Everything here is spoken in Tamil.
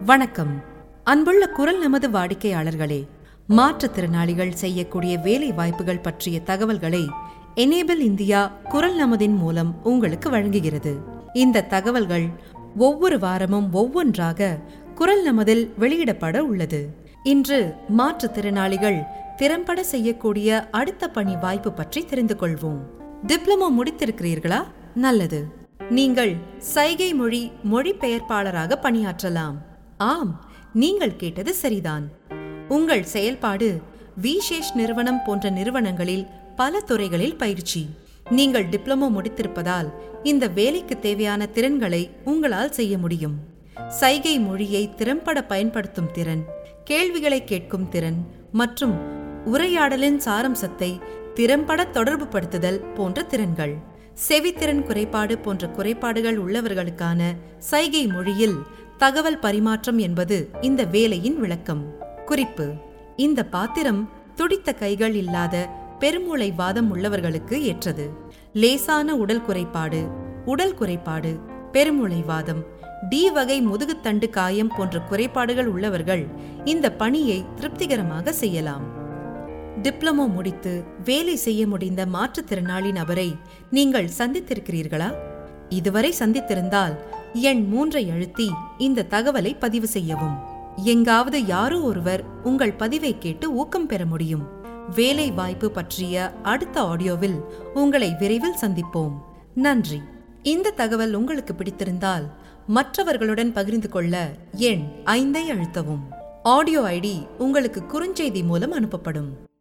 வணக்கம் அன்புள்ள குரல் நமது வாடிக்கையாளர்களே மாற்றுத்திறனாளிகள் செய்யக்கூடிய வேலை வாய்ப்புகள் பற்றிய தகவல்களை எனேபிள் இந்தியா குரல் நமதின் மூலம் உங்களுக்கு வழங்குகிறது இந்த தகவல்கள் ஒவ்வொரு வாரமும் ஒவ்வொன்றாக குரல் நமதில் வெளியிடப்பட உள்ளது இன்று மாற்றுத்திறனாளிகள் திறம்பட செய்யக்கூடிய அடுத்த பணி வாய்ப்பு பற்றி தெரிந்து கொள்வோம் டிப்ளமோ முடித்திருக்கிறீர்களா நல்லது நீங்கள் சைகை மொழி மொழிபெயர்ப்பாளராக பணியாற்றலாம் ஆம் நீங்கள் கேட்டது சரிதான் உங்கள் செயல்பாடு விசேஷ் நிறுவனம் போன்ற நிறுவனங்களில் பல துறைகளில் பயிற்சி நீங்கள் டிப்ளமோ முடித்திருப்பதால் இந்த வேலைக்கு தேவையான திறன்களை உங்களால் செய்ய முடியும் சைகை மொழியை திறம்பட பயன்படுத்தும் திறன் கேள்விகளை கேட்கும் திறன் மற்றும் உரையாடலின் சாரம்சத்தை திறம்பட தொடர்புபடுத்துதல் போன்ற திறன்கள் செவித்திறன் குறைபாடு போன்ற குறைபாடுகள் உள்ளவர்களுக்கான சைகை மொழியில் தகவல் பரிமாற்றம் என்பது இந்த வேலையின் விளக்கம் குறிப்பு இந்த பாத்திரம் துடித்த கைகள் இல்லாத பெருமூளை வாதம் உள்ளவர்களுக்கு ஏற்றது லேசான உடல் குறைபாடு உடல் குறைபாடு பெருமூளை வாதம் டி வகை முதுகுத்தண்டு காயம் போன்ற குறைபாடுகள் உள்ளவர்கள் இந்த பணியை திருப்திகரமாக செய்யலாம் டிப்ளமோ முடித்து வேலை செய்ய முடிந்த மாற்றுத்திறனாளி நபரை நீங்கள் சந்தித்திருக்கிறீர்களா இதுவரை சந்தித்திருந்தால் எண் மூன்றை அழுத்தி இந்த தகவலை பதிவு செய்யவும் எங்காவது யாரோ ஒருவர் உங்கள் பதிவை கேட்டு ஊக்கம் பெற முடியும் வேலை வாய்ப்பு பற்றிய அடுத்த ஆடியோவில் உங்களை விரைவில் சந்திப்போம் நன்றி இந்த தகவல் உங்களுக்கு பிடித்திருந்தால் மற்றவர்களுடன் பகிர்ந்து கொள்ள எண் ஐந்தை அழுத்தவும் ஆடியோ ஐடி உங்களுக்கு குறுஞ்செய்தி மூலம் அனுப்பப்படும்